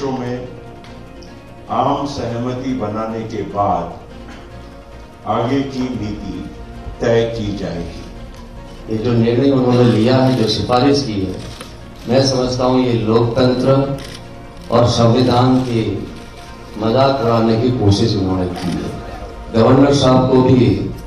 पक्षों में आम सहमति बनाने के बाद आगे की नीति तय की जाएगी ये जो निर्णय उन्होंने लिया है जो सिफारिश की है मैं समझता हूँ ये लोकतंत्र और संविधान की मजाक उड़ाने की कोशिश उन्होंने की है गवर्नर साहब को भी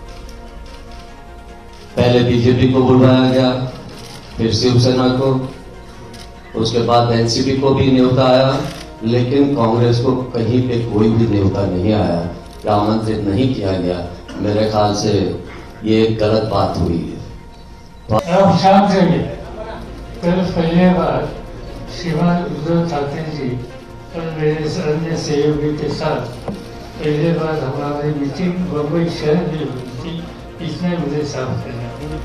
पहले बीजेपी को बुलवाया गया फिर शिवसेना को उसके बाद एनसीपी को भी न्योता आया लेकिन कांग्रेस को कहीं पे कोई भी न्योता नहीं आया या आमंत्रित नहीं किया गया मेरे ख्याल से ये एक गलत बात हुई है अब शांत रहिए कल पहले बार श्रीमान उद्धव ठाकरे जी और मेरे अन्य सहयोगी के साथ पहले बार हमारी मीटिंग बम्बई शहर में हुई थी इसमें मुझे साफ करना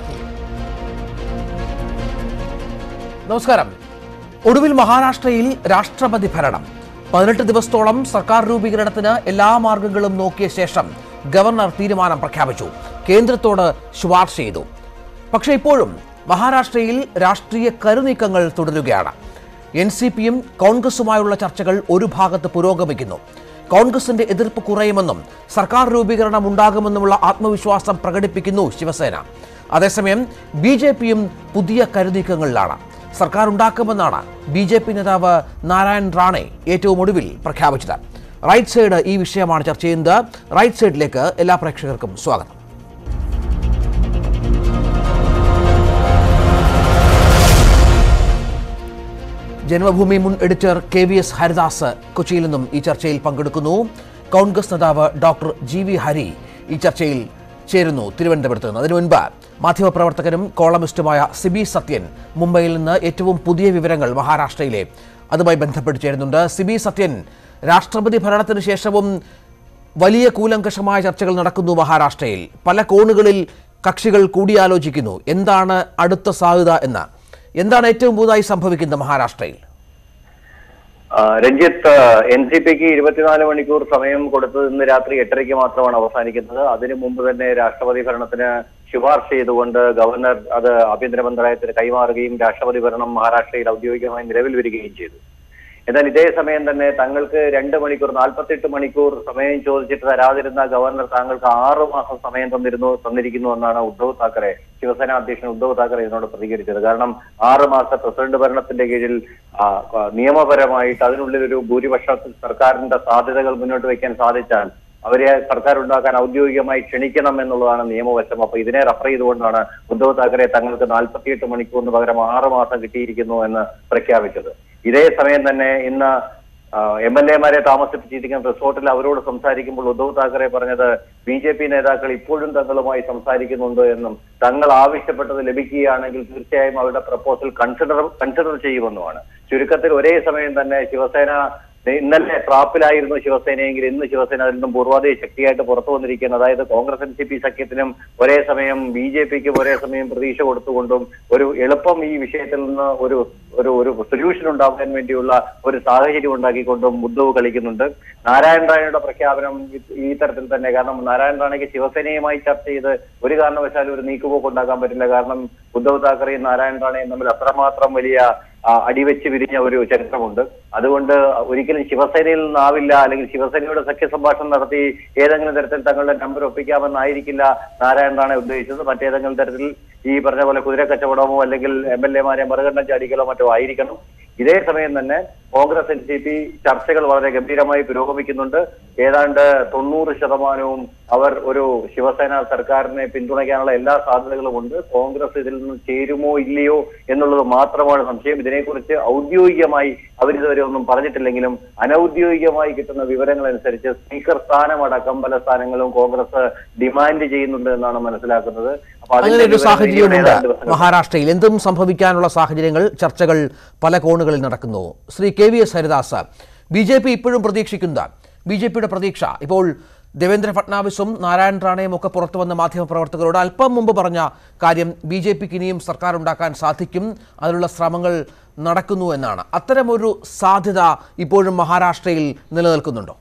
നമസ്കാരം ഒടുവിൽ മഹാരാഷ്ട്രയിൽ രാഷ്ട്രപതി ഭരണം പതിനെട്ട് ദിവസത്തോളം സർക്കാർ രൂപീകരണത്തിന് എല്ലാ മാർഗങ്ങളും നോക്കിയ ശേഷം ഗവർണർ തീരുമാനം പ്രഖ്യാപിച്ചു കേന്ദ്രത്തോട് ശുപാർശ ചെയ്തു പക്ഷേ ഇപ്പോഴും മഹാരാഷ്ട്രയിൽ രാഷ്ട്രീയ കരുനീക്കങ്ങൾ തുടരുകയാണ് എൻ സി പിയും കോൺഗ്രസുമായുള്ള ചർച്ചകൾ ഒരു ഭാഗത്ത് പുരോഗമിക്കുന്നു കോൺഗ്രസിന്റെ എതിർപ്പ് കുറയുമെന്നും സർക്കാർ രൂപീകരണം ഉണ്ടാകുമെന്നുമുള്ള ആത്മവിശ്വാസം പ്രകടിപ്പിക്കുന്നു ശിവസേന അതേസമയം ബി ജെ പിയും പുതിയ കരുനീക്കങ്ങളിലാണ് സർക്കാർ ഉണ്ടാക്കുമെന്നാണ് ബി ജെ പി നേതാവ് നാരായൺ റാണെ ഏറ്റവും ഒടുവിൽ പ്രഖ്യാപിച്ചത് റൈറ്റ് സൈഡ് ഈ വിഷയമാണ് ചർച്ച ചെയ്യുന്നത് റൈറ്റ് സൈഡിലേക്ക് എല്ലാ പ്രേക്ഷകർക്കും സ്വാഗതം ജന്മഭൂമി മുൻ editor K V S Haridas കൊച്ചിയിൽ നിന്നും ഈ ചർച്ചയിൽ പങ്കെടുക്കുന്നു കോൺഗ്രസ് നേതാവ് ഡോക്ടർ ജി വി ഹരി ഈ ചർച്ചയിൽ ചേരുന്നു തിരുവനന്തപുരത്ത് നിന്ന് അതിനു മുൻപ് മാധ്യമപ്രവർത്തകനും കോളമിസ്റ്റുമായ സിബി സത്യൻ മുംബൈയിൽ നിന്ന് ഏറ്റവും പുതിയ വിവരങ്ങൾ മഹാരാഷ്ട്രയിലെ അതുമായി ബന്ധപ്പെട്ട് ചേരുന്നുണ്ട് സിബി സത്യൻ രാഷ്ട്രപതി ഭരണത്തിന് ശേഷവും വലിയ കൂലങ്കഷമായ ചർച്ചകൾ നടക്കുന്നു മഹാരാഷ്ട്രയിൽ പല കോണുകളിൽ കക്ഷികൾ കൂടിയാലോചിക്കുന്നു എന്താണ് അടുത്ത സാധ്യത എന്ന് എന്താണ് ഏറ്റവും പുതുതായി സംഭവിക്കുന്നത് മഹാരാഷ്ട്രയിൽ ആ, രഞ്ജിത്ത് എൻ സി പിക്ക് ഇരുപത്തിനാല് മണിക്കൂർ സമയം കൊടുത്തത് ഇന്ന് രാത്രി എട്ടരയ്ക്ക് മാത്രമാണ് അവസാനിക്കുന്നത് അതിനു മുമ്പ് തന്നെ രാഷ്ട്രപതി ഭരണത്തിന് ശുപാർശ ചെയ്തുകൊണ്ട് ഗവർണർ അത് ആഭ്യന്തര മന്ത്രാലയത്തിന് കൈമാറുകയും രാഷ്ട്രപതി ഭരണം മഹാരാഷ്ട്രയിൽ ഔദ്യോഗികമായി നിലവിൽ വരികയും ചെയ്തു എന്നാൽ ഇതേ സമയം തന്നെ തങ്ങൾക്ക് രണ്ട് മണിക്കൂർ നാൽപ്പത്തെട്ട് മണിക്കൂർ സമയം ചോദിച്ചിട്ട് തരാതിരുന്ന ഗവർണർ താങ്കൾക്ക് ആറു മാസം സമയം തന്നിരുന്നു തന്നിരിക്കുന്നു എന്നാണ് ഉദ്ധവ് താക്കറെ ശിവസേന അധ്യക്ഷൻ ഉദ്ധവ് താക്കറെ ഇതിനോട് പ്രതികരിച്ചത് കാരണം ആറ് മാസത്തെ പ്രസിഡന്റ് ഭരണത്തിന്റെ കീഴിൽ ആ, ആ, നിയമപരമായിട്ട് അതിനുള്ളിൽ ഒരു ഭൂരിപക്ഷ സർക്കാരിന്റെ സാധ്യതകൾ മുന്നോട്ട് വയ്ക്കാൻ സാധിച്ചാൽ അവരെ സർക്കാർ ഉണ്ടാക്കാൻ ഔദ്യോഗികമായി ക്ഷണിക്കണം എന്നുള്ളതാണ് നിയമവശം അപ്പൊ ഇതിനെ റഫർ ചെയ്തുകൊണ്ടാണ് ഉദ്ധവ് താക്കറെ തങ്ങൾക്ക് നാൽപ്പത്തിയെട്ട് മണിക്കൂറിന് പകരം ആറ് മാസം കിട്ടിയിരിക്കുന്നു എന്ന് പ്രഖ്യാപിച്ചത് ഇതേ സമയം തന്നെ ഇന്ന് എം എൽ എമാരെ താമസിപ്പിച്ചിരിക്കുന്ന റിസോർട്ടിൽ അവരോട് സംസാരിക്കുമ്പോൾ ഉദ്ധവ് താക്കറെ പറഞ്ഞത് ബി ജെ പി നേതാക്കൾ ഇപ്പോഴും തങ്ങളുമായി സംസാരിക്കുന്നുണ്ട് എന്നും തങ്ങൾ ആവശ്യപ്പെട്ടത് ലഭിക്കുകയാണെങ്കിൽ തീർച്ചയായും അവരുടെ പ്രപ്പോസൽ കൺസിഡർ കൺസിഡർ ചെയ്യുമെന്നുമാണ് ചുരുക്കത്തിൽ ഒരേ സമയം തന്നെ ശിവസേന ഇന്നലെ ട്രാപ്പിലായിരുന്നു ശിവസേനയെങ്കിൽ ഇന്ന് ശിവസേന അതിൽ നിന്നും പൂർവാധിക ശക്തിയായിട്ട് പുറത്തു വന്നിരിക്കുന്നത് അതായത് കോൺഗ്രസ് എൻ സി പി സഖ്യത്തിനും ഒരേ സമയം ബി ജെ പിക്കും ഒരേ സമയം പ്രതീക്ഷ കൊടുത്തുകൊണ്ടും ഒരു എളുപ്പം ഈ വിഷയത്തിൽ നിന്ന് ഒരു ഒരു ഒരു സൊല്യൂഷൻ ഉണ്ടാകാൻ വേണ്ടിയുള്ള ഒരു സാഹചര്യം ഉണ്ടാക്കിക്കൊണ്ടും ഉദ്ധവ് കളിക്കുന്നുണ്ട് നാരായൺ റാണയുടെ പ്രഖ്യാപനം ഈ- ഈ തരത്തിൽ തന്നെ കാരണം നാരായൺ റാണയ്ക്ക് ശിവസേനയുമായി ചർച്ച ചെയ്ത് ഒരു കാരണവശാലും ഒരു നീക്കുപോക്ക് ഉണ്ടാക്കാൻ പറ്റില്ല കാരണം ഉദ്ധവ് താക്കറെയും നാരായൺ റാണയും തമ്മിൽ അത്രമാത്രം വലിയ ആ, അടിവെച്ച് വിരിഞ്ഞ ഒരു ചരിത്രമുണ്ട് അതുകൊണ്ട് ഒരിക്കലും ശിവസേനയിൽ നിന്നാവില്ല അല്ലെങ്കിൽ ശിവസേനയുടെ സഖ്യ സംഭാഷണം നടത്തി ഏതെങ്കിലും തരത്തിൽ തങ്ങളുടെ നമ്പർ ഒപ്പിക്കാമെന്നായിരിക്കില്ല നാരായൺ റാണെ ഉദ്ദേശിച്ചത് മറ്റേതെങ്കിലും തരത്തിൽ ഈ പറഞ്ഞ പോലെ കുതിര കച്ചവടമോ അല്ലെങ്കിൽ എം എൽ എമാരെ മറുകണ്ഠം ചാടിക്കലോ മറ്റോ ആയിരിക്കണം ഇതേ സമയം തന്നെ കോൺഗ്രസ് എൻ സി പി ചർച്ചകൾ വളരെ ഗംഭീരമായി പുരോഗമിക്കുന്നുണ്ട് ഏതാണ്ട് തൊണ്ണൂറ് ശതമാനവും അവർ ഒരു ശിവസേന സർക്കാരിനെ പിന്തുണയ്ക്കാനുള്ള എല്ലാ സാധ്യതകളും ഉണ്ട് കോൺഗ്രസ് ഇതിൽ നിന്ന് ചേരുമോ ഇല്ലയോ എന്നുള്ളത് മാത്രമാണ് സംശയം ഇതിനെക്കുറിച്ച് ഔദ്യോഗികമായി അവരിതുവരെ ഒന്നും പറഞ്ഞിട്ടില്ലെങ്കിലും അനൌദ്യോഗികമായി കിട്ടുന്ന വിവരങ്ങൾ അനുസരിച്ച് സ്പീക്കർ സ്ഥാനമടക്കം പല സ്ഥാനങ്ങളും കോൺഗ്രസ് ഡിമാൻഡ് ചെയ്യുന്നുണ്ട് എന്നാണ് മനസ്സിലാക്കുന്നത് അപ്പൊ അതിന്റെ അങ്ങനെ ഒരു വിവരങ്ങൾ ഇനി സാഹചര്യമുണ്ട് ഏതാനും ദിവസങ്ങൾ മഹാരാഷ്ട്രയിൽ എന്തും സംഭവിക്കാനുള്ള സാഹചര്യങ്ങൾ ചർച്ചകൾ പല കോണുകളിൽ നടക്കുന്നു Shri K V S Haridas B J P ഇപ്പോഴും പ്രതീക്ഷിക്കുന്ന ബി ജെ പിയുടെ പ്രതീക്ഷ ഇപ്പോൾ ദേവേന്ദ്ര ഫട്നാവിസും നാരായൺ റാണയും ഒക്കെ പുറത്തു വന്ന മാധ്യമപ്രവർത്തകരോട് അല്പം മുമ്പ് പറഞ്ഞ കാര്യം ബി ജെ പിക്ക് ഇനിയും സർക്കാർ ഉണ്ടാക്കാൻ സാധിക്കും അതിനുള്ള ശ്രമങ്ങൾ നടക്കുന്നു എന്നാണ് അത്തരമൊരു സാധ്യത ഇപ്പോഴും മഹാരാഷ്ട്രയിൽ നിലനിൽക്കുന്നുണ്ടോ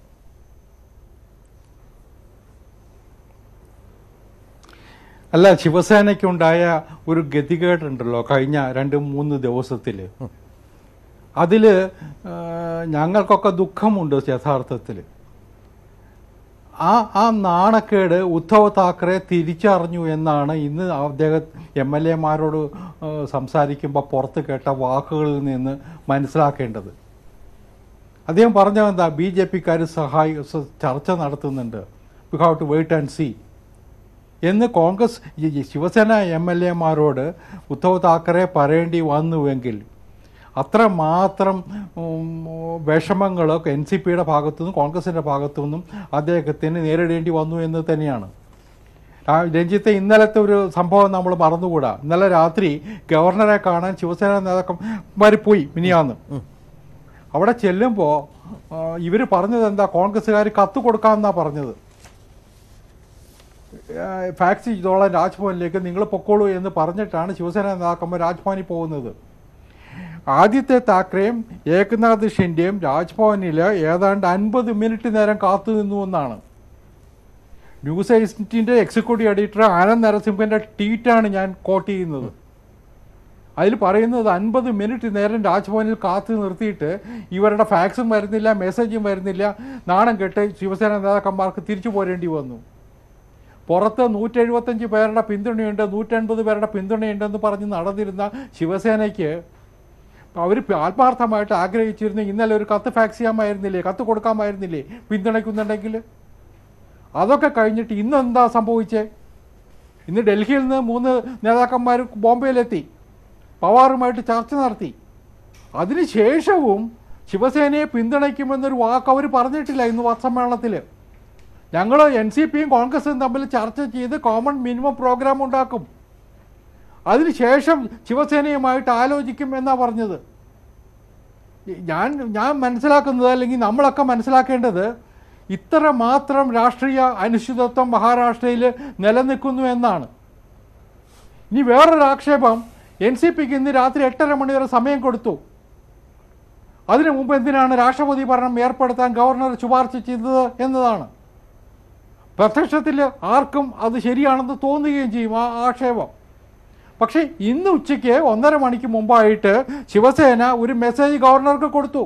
അല്ല ശിവസേനയ്ക്കുണ്ടായ ഒരു ഗതികേടുണ്ടല്ലോ കഴിഞ്ഞ രണ്ട് മൂന്ന് ദിവസത്തിൽ അതിൽ ഞങ്ങൾക്കൊക്കെ ദുഃഖമുണ്ട് യഥാർത്ഥത്തിൽ ആ ആ നാണക്കേട് ഉദ്ധവ് താക്കറെ തിരിച്ചറിഞ്ഞു എന്നാണ് ഇന്ന് അദ്ദേഹം എം എൽ എമാരോട് സംസാരിക്കുമ്പോൾ പുറത്ത് കേട്ട വാക്കുകളിൽ നിന്ന് മനസ്സിലാക്കേണ്ടത് അദ്ദേഹം പറഞ്ഞത് എന്താ ബി ജെ പിക്കാർ സഹായി സ- ചർച്ച നടത്തുന്നുണ്ട് we have to wait and see എന്ന് കോൺഗ്രസ് ഈ ഈ ശിവസേന എം എൽ എമാരോട് ഉദ്ധവ് താക്കറെ പറയേണ്ടി വന്നുവെങ്കിൽ അത്രമാത്രം ഉം, വിഷമങ്ങളൊക്കെ എൻ സി പിയുടെ ഭാഗത്തുനിന്നും കോൺഗ്രസിൻ്റെ ഭാഗത്തുനിന്നും അദ്ദേഹത്തിന് നേരിടേണ്ടി വന്നു എന്ന് തന്നെയാണ് ആ രഞ്ജിത്തെ ഇന്നലത്തെ ഒരു സംഭവം നമ്മൾ മറന്നുകൂടാ ഇന്നലെ രാത്രി ഗവർണറെ കാണാൻ ശിവസേന നേതാക്കന്മാർ പോയി മിനിയാന്ന് അവിടെ ചെല്ലുമ്പോൾ ഇവർ പറഞ്ഞത് എന്താ കോൺഗ്രസ്സുകാർ കത്ത് കൊടുക്കാമെന്നാണ് പറഞ്ഞത് ഏഹ് ഫാക്സ് ചെയ്തോളാം രാജ്ഭവനിലേക്ക് നിങ്ങൾ പൊക്കോളൂ എന്ന് പറഞ്ഞിട്ടാണ് ശിവസേന നേതാക്കന്മാർ രാജ്ഭവനിൽ പോകുന്നത് ആദ്യത്തെ താക്കറെയും ഏകനാഥ് ഷിൻഡെയും രാജ്ഭവനിൽ ഏതാണ്ട് അൻപത് മിനിറ്റ് നേരം കാത്തു നിന്നു എന്നാണ് ന്യൂസ് ഏജൻറ്റിൻ്റെ എക്സിക്യൂട്ടീവ് എഡിറ്റർ ആനന്ദ് നരസിംഹൻ്റെ ട്വീറ്റാണ് ഞാൻ കോട്ട് ചെയ്യുന്നത് അതിൽ പറയുന്നത് അൻപത് മിനിറ്റ് നേരം രാജ്ഭവനിൽ കാത്തു നിർത്തിയിട്ട് ഇവരുടെ ഫാക്സും വരുന്നില്ല മെസ്സേജും വരുന്നില്ല നാണം കെട്ട് ശിവസേന നേതാക്കന്മാർക്ക് തിരിച്ചു പോരേണ്ടി വന്നു പുറത്ത് നൂറ്റെഴുപത്തഞ്ച് പേരുടെ പിന്തുണയുണ്ട് നൂറ്റൻപത് പേരുടെ പിന്തുണയുണ്ടെന്ന് പറഞ്ഞ് നടന്നിരുന്ന ശിവസേനയ്ക്ക് അവർ ആത്മാർത്ഥമായിട്ട് ആഗ്രഹിച്ചിരുന്നു ഇന്നലെ ഒരു കത്ത് ഫാക്സ് ചെയ്യാമായിരുന്നില്ലേ കത്ത് കൊടുക്കാമായിരുന്നില്ലേ പിന്തുണയ്ക്കുന്നുണ്ടെങ്കിൽ അതൊക്കെ കഴിഞ്ഞിട്ട് ഇന്ന് എന്താ സംഭവിച്ചേ ഇന്ന് ഡൽഹിയിൽ നിന്ന് മൂന്ന് നേതാക്കന്മാർ ബോംബെയിലെത്തി പവാറുമായിട്ട് ചർച്ച നടത്തി അതിനുശേഷവും ശിവസേനയെ പിന്തുണയ്ക്കുമെന്നൊരു വാക്ക് അവർ പറഞ്ഞിട്ടില്ല ഇന്ന് വാർത്താസമ്മേളനത്തിൽ ഞങ്ങൾ എൻ സി പിയും കോൺഗ്രസും തമ്മിൽ ചർച്ച ചെയ്ത് കോമൺ മിനിമം പ്രോഗ്രാം ഉണ്ടാക്കും അതിനുശേഷം ശിവസേനയുമായിട്ട് ആലോചിക്കും എന്നാണ് പറഞ്ഞത് ഞാൻ ഞാൻ മനസ്സിലാക്കുന്നത് അല്ലെങ്കിൽ നമ്മളൊക്കെ മനസ്സിലാക്കേണ്ടത് ഇത്ര മാത്രം രാഷ്ട്രീയ അനിശ്ചിതത്വം മഹാരാഷ്ട്രയിൽ നിലനിൽക്കുന്നു എന്നാണ് ഇനി വേറൊരു ആക്ഷേപം എൻ സി പിക്ക് ഇന്ന് രാത്രി എട്ടര മണി വരെ സമയം കൊടുത്തു അതിനു മുമ്പ് എന്തിനാണ് രാഷ്ട്രപതി ഭരണം ഏർപ്പെടുത്താൻ ഗവർണർ ശുപാർശ ചെയ്തത് എന്നതാണ് പ്രത്യക്ഷത്തിൽ ആർക്കും അത് ശരിയാണെന്ന് തോന്നുകയും ചെയ്യും ആ ആക്ഷേപം പക്ഷേ ഇന്ന് ഉച്ചയ്ക്ക് ഒന്നര മണിക്ക് മുമ്പായിട്ട് ശിവസേന ഒരു മെസ്സേജ് ഗവർണർക്ക് കൊടുത്തു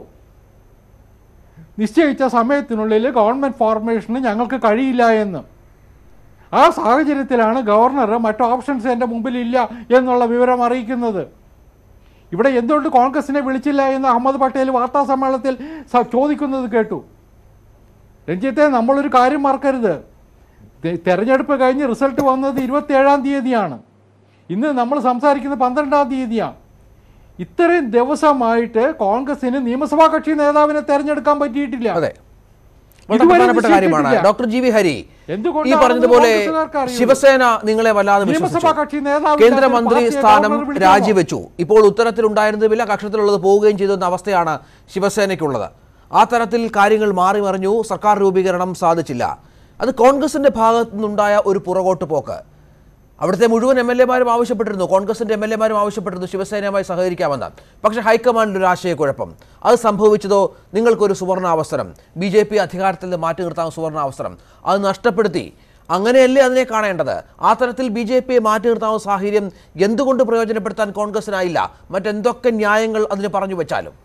നിശ്ചയിച്ച സമയത്തിനുള്ളിൽ ഗവൺമെൻറ് ഫോർമേഷന് ഞങ്ങൾക്ക് കഴിയില്ല എന്ന് ആ സാഹചര്യത്തിലാണ് ഗവർണർ മറ്റു ഓപ്ഷൻസ് എൻ്റെ മുമ്പിലില്ല എന്നുള്ള വിവരം അറിയിക്കുന്നത് ഇവിടെ എന്തുകൊണ്ട് കോൺഗ്രസിനെ വിളിച്ചില്ല എന്ന് അഹമ്മദ് പട്ടേൽ വാർത്താ സമ്മേളനത്തിൽ സ- ചോദിക്കുന്നത് കേട്ടു രഞ്ജിത്തെ നമ്മളൊരു കാര്യം മറക്കരുത് തെ- തെരഞ്ഞെടുപ്പ് കഴിഞ്ഞ് റിസൾട്ട് വന്നത് ഇരുപത്തിയേഴാം തീയതിയാണ് ഇന്ന് നമ്മൾ സംസാരിക്കുന്നത് പന്ത്രണ്ടാം തീയതിയാണ് ഇത്രയും ദിവസമായിട്ട് കോൺഗ്രസിന് നിയമസഭാ കക്ഷി നേതാവിനെ തെരഞ്ഞെടുക്കാൻ പറ്റിയിട്ടില്ല അതെ വളരെ ഇതുവരെ പ്രധാനപ്പെട്ട കാര്യമാണ് നിശ്ചയിച്ചിട്ടില്ല. ഡോക്ടർ ജി വി ഹരി ഈ എന്തുകൊണ്ടാണെന്ന് പറഞ്ഞതുപോലെ കോൺഗ്രസ്സുകാർക്ക് അറിയുള്ളൂ. ശിവസേന നിങ്ങളെ വല്ലാതെ നിയമസഭാ കക്ഷി വിശ്വസിച്ചു നേതാവില്ലാത്ത കേന്ദ്രമന്ത്രി പാർട്ടിയെ സ്ഥാനം ഗവർണർ വിളിക്കാമോ? രാജിവെച്ചു ഇപ്പോൾ ഉത്തരത്തിലുണ്ടായിരുന്നതുമില്ല കക്ഷത്തിലുള്ളത് പോവുകയും ചെയ്തു എന്ന അവസ്ഥയാണ് ശിവസേനയ്ക്കുള്ളത് ആ തരത്തിൽ കാര്യങ്ങൾ മാറി മറിഞ്ഞു സർക്കാർ രൂപീകരണം സാധിച്ചില്ല അത് കോൺഗ്രസിന്റെ ഭാഗത്തു നിന്നുണ്ടായ ഒരു പുറകോട്ട് പോക്ക് അവിടുത്തെ മുഴുവൻ എം എൽ എമാരും ആവശ്യപ്പെട്ടിരുന്നു കോൺഗ്രസിന്റെ എം എൽ എമാരും ആവശ്യപ്പെട്ടിരുന്നു ശിവസേനയുമായി സഹകരിക്കാമെന്ന് പക്ഷേ ഹൈക്കമാൻഡിൽ ഒരു ആശയക്കുഴപ്പം അത് സംഭവിച്ചതോ നിങ്ങൾക്കൊരു സുവർണാവസരം ബി ജെ പി അധികാരത്തിൽ നിന്ന് മാറ്റി നിർത്താൻ സുവർണാവസരം അത് നഷ്ടപ്പെടുത്തി അങ്ങനെയല്ലേ അതിനെ കാണേണ്ടത് ആ തരത്തിൽ ബി ജെ പിയെ മാറ്റി നിർത്താവുന്ന സാഹചര്യം എന്തുകൊണ്ട് പ്രയോജനപ്പെടുത്താൻ കോൺഗ്രസിനായില്ല മറ്റെന്തൊക്കെ ന്യായങ്ങൾ അതിന് പറഞ്ഞു വെച്ചാലും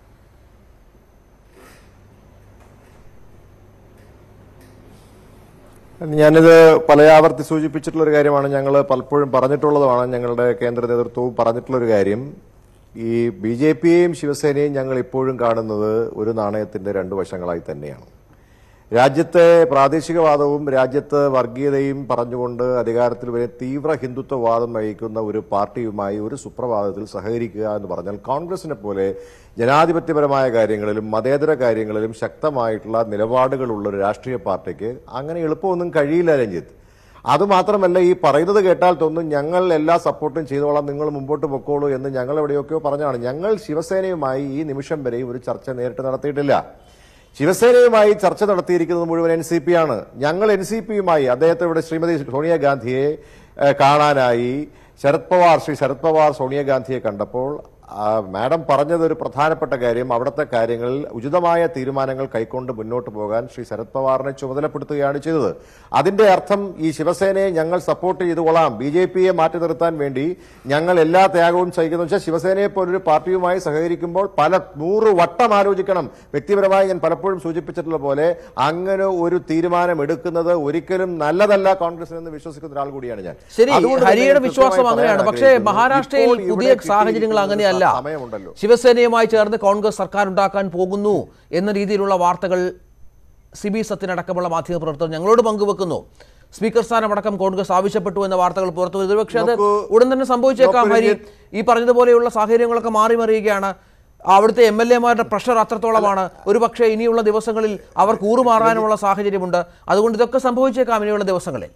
ഞാനിത് പലയാവർത്തി സൂചിപ്പിച്ചിട്ടുള്ള ഒരു കാര്യമാണ് ഞങ്ങൾ പലപ്പോഴും പറഞ്ഞിട്ടുള്ളതുമാണ് ഞങ്ങളുടെ കേന്ദ്ര നേതൃത്വവും പറഞ്ഞിട്ടുള്ള ഒരു കാര്യം ഈ ബി ജെ പിയെയും ശിവസേനയും ഞങ്ങൾ ഇപ്പോഴും കാണുന്നത് ഒരു നാണയത്തിന്റെ രണ്ട് വശങ്ങളായി തന്നെയാണ് രാജ്യത്തെ പ്രാദേശികവാദവും രാജ്യത്ത് വർഗീയതയും പറഞ്ഞുകൊണ്ട് അധികാരത്തിൽ വരെ തീവ്ര ഹിന്ദുത്വവാദം നയിക്കുന്ന ഒരു പാർട്ടിയുമായി ഒരു സുപ്രഭാതത്തിൽ സഹകരിക്കുക എന്ന് പറഞ്ഞാൽ കോൺഗ്രസിനെ പോലെ ജനാധിപത്യപരമായ കാര്യങ്ങളിലും മതേതര കാര്യങ്ങളിലും ശക്തമായിട്ടുള്ള നിലപാടുകളുള്ള ഒരു രാഷ്ട്രീയ പാർട്ടിക്ക് അങ്ങനെ എളുപ്പമൊന്നും കഴിയില്ല രഞ്ജിത്ത് അതുമാത്രമല്ല ഈ പറയുന്നത് കേട്ടാൽ തോന്നും ഞങ്ങൾ എല്ലാ സപ്പോർട്ടും ചെയ്തോളാം നിങ്ങൾ മുമ്പോട്ട് പൊക്കോളൂ എന്ന് ഞങ്ങൾ എവിടെയൊക്കെയോ പറഞ്ഞാണ് ഞങ്ങൾ ശിവസേനയുമായി ഈ നിമിഷം വരെയും ഒരു ചർച്ച നേരിട്ട് നടത്തിയിട്ടില്ല ശിവസേനയുമായി ചർച്ച നടത്തിയിരിക്കുന്നത് മുഴുവൻ എൻ സി പി ആണ് ഞങ്ങൾ എൻ സി പിയുമായി അദ്ദേഹത്തെ ഇവിടെ ശ്രീമതി സോണിയാഗാന്ധിയെ ഏഹ്, കാണാനായി ശരത് പവാർ ശ്രീ ശരത് പവാർ സോണിയാഗാന്ധിയെ കണ്ടപ്പോൾ ആ, മാഡം പറഞ്ഞത് ഒരു പ്രധാനപ്പെട്ട കാര്യം അവിടുത്തെ കാര്യങ്ങളിൽ ഉചിതമായ തീരുമാനങ്ങൾ കൈക്കൊണ്ട് മുന്നോട്ട് പോകാൻ ശ്രീ ശരത് പവാറിനെ ചുമതലപ്പെടുത്തുകയാണ് ചെയ്തത് അതിന്റെ അർത്ഥം ഈ ശിവസേനയെ ഞങ്ങൾ സപ്പോർട്ട് ചെയ്തുകൊള്ളാം ബി ജെ പിയെ മാറ്റി നിർത്താൻ വേണ്ടി ഞങ്ങൾ എല്ലാ ത്യാഗവും സഹിക്കുന്നു വെച്ചാൽ ശിവസേനയെ പോലൊരു പാർട്ടിയുമായി സഹകരിക്കുമ്പോൾ പല നൂറ് വട്ടം ആലോചിക്കണം വ്യക്തിപരമായി ഞാൻ പലപ്പോഴും സൂചിപ്പിച്ചിട്ടുള്ള പോലെ അങ്ങനെ ഒരു തീരുമാനം എടുക്കുന്നത് ഒരിക്കലും നല്ലതല്ല കോൺഗ്രസിനെന്ന് വിശ്വസിക്കുന്ന ഒരാൾ കൂടിയാണ് ഞാൻ ശരി അതുകൊണ്ട് തന്നെ ഹരിയുടെ ഞാൻ വിശ്വാസം കൃത്യമായി അങ്ങനെയാണ് പറയാൻ പക്ഷേ ആഗ്രഹിക്കുന്നു. മഹാരാഷ്ട്രയിൽ ഇപ്പോൾ ഇവിടെ പുതിയ സാഹചര്യങ്ങൾ കിട്ടിയിരിക്കുന്ന അങ്ങനെയല്ല സമയമുണ്ടല്ലോ ശിവസേനയുമായി ചേർന്ന് കോൺഗ്രസ് സർക്കാർ ഉണ്ടാക്കാൻ പോകുന്നു എന്ന രീതിയിലുള്ള വാർത്തകൾ സിബി സത്യനടക്കമുള്ള മാധ്യമപ്രവർത്തകർ ഞങ്ങളോട് പങ്കുവെക്കുന്നു സ്പീക്കർ സ്ഥാനമടക്കം കോൺഗ്രസ് ആവശ്യപ്പെട്ടു എന്ന വാർത്തകൾ പുറത്തു വരുന്നത് പക്ഷേ അത് നോക്കൂ, ഉടൻ തന്നെ സംഭവിച്ചേക്കാം നോക്കൂ, ഹരി രഞ്ജിത്ത്. ഈ പറഞ്ഞതുപോലെയുള്ള സാഹചര്യങ്ങളൊക്കെ മാറി മറിയുകയാണ് അവിടുത്തെ എം എൽ എമാരുടെ പ്രഷർ അത്രത്തോളമാണ് ഒരുപക്ഷെ ഇനിയുള്ള ദിവസങ്ങളിൽ അവർ കൂറുമാറാനുമുള്ള സാഹചര്യമുണ്ട് അതുകൊണ്ട് ഇതൊക്കെ സംഭവിച്ചേക്കാം ഇനിയുള്ള ദിവസങ്ങളിൽ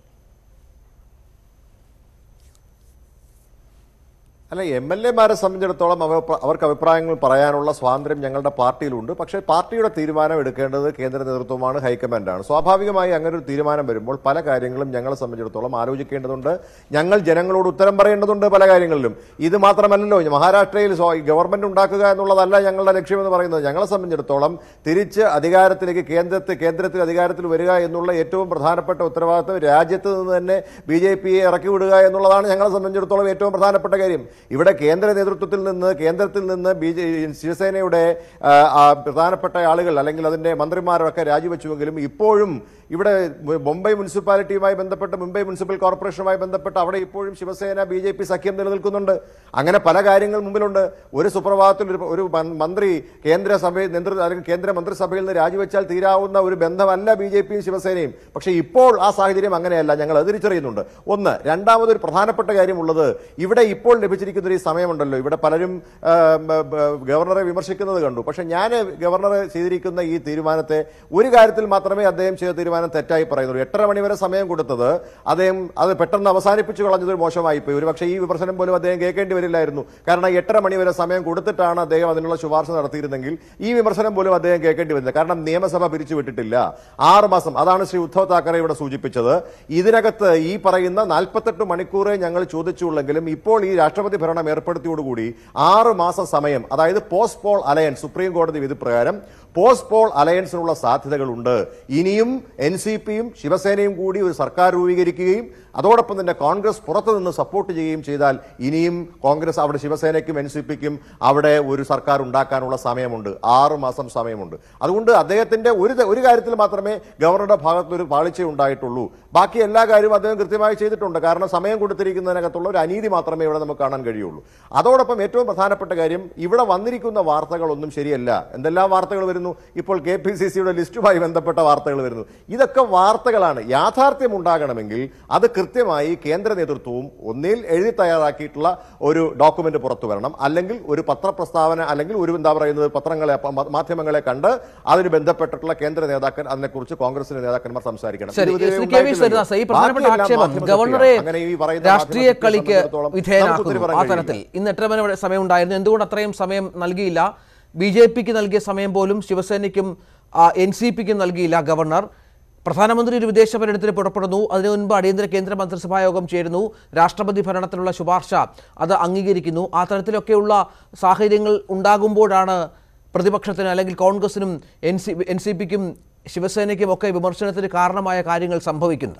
അല്ല എം എൽ എമാരെ സംബന്ധിച്ചിടത്തോളം അവ അവർക്ക് അഭിപ്രായങ്ങൾ പറയാനുള്ള സ്വാതന്ത്ര്യം ഞങ്ങളുടെ പാർട്ടിയിലുണ്ട് പക്ഷേ പാർട്ടിയുടെ തീരുമാനം എടുക്കേണ്ടത് കേന്ദ്ര നേതൃത്വമാണ് ഹൈക്കമാൻഡാണ് സ്വാഭാവികമായി അങ്ങനെ ഒരു തീരുമാനം വരുമ്പോൾ പല കാര്യങ്ങളും ഞങ്ങളെ സംബന്ധിച്ചിടത്തോളം ആലോചിക്കേണ്ടതുണ്ട് ഞങ്ങൾ ജനങ്ങളോട് ഉത്തരം പറയേണ്ടതുണ്ട് പല കാര്യങ്ങളിലും ഇത് മാത്രമല്ലല്ലോ മഹാരാഷ്ട്രയിൽ സ്വ- ഗവൺമെന്റ് ഉണ്ടാക്കുക എന്നുള്ളതല്ല ഞങ്ങളുടെ ലക്ഷ്യമെന്ന് പറയുന്നത് ഞങ്ങളെ സംബന്ധിച്ചിടത്തോളം തിരിച്ച് അധികാരത്തിലേക്ക് കേന്ദ്രത്തിൽ കേന്ദ്രത്തിൽ അധികാരത്തിൽ വരിക എന്നുള്ള ഏറ്റവും പ്രധാനപ്പെട്ട ഉത്തരവാദിത്വം രാജ്യത്ത് നിന്ന് തന്നെ ബി ജെ പിയെ ഇറക്കി വിടുക എന്നുള്ളതാണ് ഞങ്ങളെ സംബന്ധിച്ചിടത്തോളം ഏറ്റവും പ്രധാനപ്പെട്ട കാര്യം ഇവിടെ കേന്ദ്ര നേതൃത്വത്തിൽ നിന്ന് കേന്ദ്രത്തിൽ നിന്ന് ബി ജെ ശിവസേനയുടെ ആ, ആ, പ്രധാനപ്പെട്ട ആളുകൾ അല്ലെങ്കിൽ അതിന്റെ മന്ത്രിമാരൊക്കെ രാജിവെച്ചുവെങ്കിലും ഇപ്പോഴും ഇവിടെ മു- മുംബൈ മുനിസിപ്പാലിറ്റിയുമായി ബന്ധപ്പെട്ട് മുംബൈ മുനിസിപ്പൽ കോർപ്പറേഷനുമായി ബന്ധപ്പെട്ട് അവിടെ ഇപ്പോഴും ശിവസേന ബി ജെ പി സഖ്യം നിലനിൽക്കുന്നുണ്ട് അങ്ങനെ പല കാര്യങ്ങൾ മുമ്പിലുണ്ട് ഒരു സുപ്രഭാതത്തിൽ ഒരു- ഒരു മൻ- മന്ത്രി കേന്ദ്ര സഭയിൽ നേതൃ അല്ലെങ്കിൽ കേന്ദ്ര മന്ത്രിസഭയിൽ നിന്ന് രാജിവെച്ചാൽ തീരാവുന്ന ഒരു ബന്ധമല്ല ബി ജെ പിയും ശിവസേനയും പക്ഷേ ഇപ്പോൾ ആ സാഹചര്യം അങ്ങനെയല്ല ഞങ്ങൾ അത് തിരിച്ചറിയുന്നുണ്ട് ഒന്ന് രണ്ടാമതൊരു പ്രധാനപ്പെട്ട കാര്യമുള്ളത് ഇവിടെ ഇപ്പോൾ ലഭിച്ചിരിക്കുന്ന ഒരു ഈ സമയമുണ്ടല്ലോ ഇവിടെ പലരും ആ, ബ- ബ- ഗവർണറെ വിമർശിക്കുന്നത് കണ്ടു പക്ഷേ ഞാൻ ഗവർണർ ചെയ്തിരിക്കുന്ന ഈ തീരുമാനത്തെ ഒരു കാര്യത്തിൽ മാത്രമേ അദ്ദേഹം ചെയ്ത തീരുമാനം തെറ്റായി പറയുന്നുള്ളൂ എട്ടര മണി വരെ സമയം കൊടുത്തത് അദ്ദേഹം അത് പെട്ടെന്ന് അവസാനിപ്പിച്ചു കളഞ്ഞത് ഒരു മോശമായിപ്പോയി ഒരു പക്ഷേ ഈ വിമർശനം പോലും അദ്ദേഹം കേൾക്കേണ്ടി വരില്ലായിരുന്നു കാരണം എട്ടര മണി വരെ സമയം കൊടുത്തിട്ടാണ് അദ്ദേഹം അതിനുള്ള ശുപാർശ നടത്തിയിരുന്നെങ്കിൽ ഈ വിമർശനം പോലും അദ്ദേഹം കേൾക്കേണ്ടി വരില്ല കാരണം നിയമസഭ പിരിച്ചുവിട്ടിട്ടില്ല ആറ് മാസം അതാണ് ശ്രീ ഉദ്ധവ് താക്കറെ ഇവിടെ സൂചിപ്പിച്ചത് ഇതിനകത്ത് ഈ പറയുന്ന നാൽപ്പത്തെട്ട് മണിക്കൂറേ ഞങ്ങൾ ചോദിച്ചുള്ളെങ്കിലും ഇപ്പോൾ ഈ രാഷ്ട്രപതി ഭരണം ഏർപ്പെടുത്തിയോടുകൂടി ആറ് മാസം സമയം അതായത് പോസ്റ്റ് പോൾ അലയൻസ് സുപ്രീം കോടതി വിധി പ്രകാരം പോസ്റ്റ് പോൾ അലയൻസിനുള്ള സാധ്യതകളുണ്ട് ഇനിയും എൻ സി പിയും ശിവസേനയും കൂടി ഒരു സർക്കാർ രൂപീകരിക്കുകയും അതോടൊപ്പം തന്നെ കോൺഗ്രസ് പുറത്തു നിന്ന് സപ്പോർട്ട് ചെയ്യുകയും ചെയ്താൽ ഇനിയും കോൺഗ്രസ് അവിടെ ശിവസേനയ്ക്കും എൻ സി പിക്കും അവിടെ ഒരു സർക്കാർ ഉണ്ടാക്കാനുള്ള സമയമുണ്ട് ആറ് മാസം സമയമുണ്ട് അതുകൊണ്ട് അദ്ദേഹത്തിന്റെ ഒരു ഒരു കാര്യത്തിൽ മാത്രമേ ഗവർണറുടെ ഭാഗത്ത് ഒരു പാളിച്ച ഉണ്ടായിട്ടുള്ളൂ ബാക്കി എല്ലാ കാര്യവും അദ്ദേഹം കൃത്യമായി ചെയ്തിട്ടുണ്ട് കാരണം സമയം കൊടുത്തിരിക്കുന്നതിനകത്തുള്ള ഒരു അനീതി മാത്രമേ ഇവിടെ നമുക്ക് കാണാൻ കഴിയുള്ളൂ അതോടൊപ്പം ഏറ്റവും പ്രധാനപ്പെട്ട കാര്യം ഇവിടെ വന്നിരിക്കുന്ന വാർത്തകളൊന്നും ശരിയല്ല എന്തെല്ലാം വാർത്തകൾ വരുന്നു ഇപ്പോൾ കെ പി സി സിയുടെ ലിസ്റ്റുമായി ബന്ധപ്പെട്ട വാർത്തകൾ വരുന്നു ഇതൊക്കെ വാർത്തകളാണ് യാഥാർത്ഥ്യം ഉണ്ടാകണമെങ്കിൽ അത് കൃത്യമായി കേന്ദ്ര നേതൃത്വവും ഒന്നിൽ എഴുതി തയ്യാറാക്കിയിട്ടുള്ള ഒരു ഡോക്യുമെന്റ് പുറത്തു വരണം അല്ലെങ്കിൽ ഒരു പത്രപ്രസ്താവന അല്ലെങ്കിൽ ഒരു എന്താ പറയുന്നത് പത്രങ്ങളെ പ- മാധ്യമങ്ങളെ കണ്ട് അതിന് ബന്ധപ്പെട്ടിട്ടുള്ള കേന്ദ്ര നേതാക്കൻ അതിനെക്കുറിച്ച് കോൺഗ്രസിന്റെ നേതാക്കന്മാർ സംസാരിക്കണം ശരി ഇത് ഇതുവരെ ശ്രീ കെ വി ഉണ്ടായിട്ടില്ലല്ലോ. സരിദാസ് ഈ പ്രധാനപ്പെട്ട ബാക്കിയെല്ലാം ആക്ഷേപം മാധ്യമ ഗവർണറെ സത്യമാണ്. അങ്ങനെ ഈ പറയുന്ന രാഷ്ട്രീയ മാധ്യമ സത്യത്തെ കളിക്ക് സംബന്ധിച്ചിടത്തോളം നമുക്ക് ഒത്തിരി വിധേയനാക്കുന്നു പറയാൻ ആ കഴിയില്ല. തരത്തിൽ ഇന്ന് എട്ടര മണി വരെ സമയം ഉണ്ടായിരുന്നു എന്തുകൊണ്ട് അത്രയും സമയം നൽകിയില്ല ബി ജെ പിക്ക് നൽകിയ സമയം പോലും ശിവസേനയ്ക്കും എൻ സി പിക്കും നൽകിയില്ല ഗവർണർ പ്രധാനമന്ത്രി ഒരു വിദേശ പര്യടനത്തിന് പുറപ്പെടുന്നു അതിനു മുൻപ് അടിയന്തര കേന്ദ്ര മന്ത്രിസഭാ യോഗം ചേരുന്നു രാഷ്ട്രപതി ഭരണത്തിനുള്ള ശുപാർശ അത് അംഗീകരിക്കുന്നു ആ തരത്തിലൊക്കെയുള്ള സാഹചര്യങ്ങൾ ഉണ്ടാകുമ്പോഴാണ് പ്രതിപക്ഷത്തിന് അല്ലെങ്കിൽ കോൺഗ്രസിനും എൻ സി എൻ സി പിക്കും ശിവസേനയ്ക്കും ഒക്കെ വിമർശനത്തിന് കാരണമായ കാര്യങ്ങൾ സംഭവിക്കുന്നത്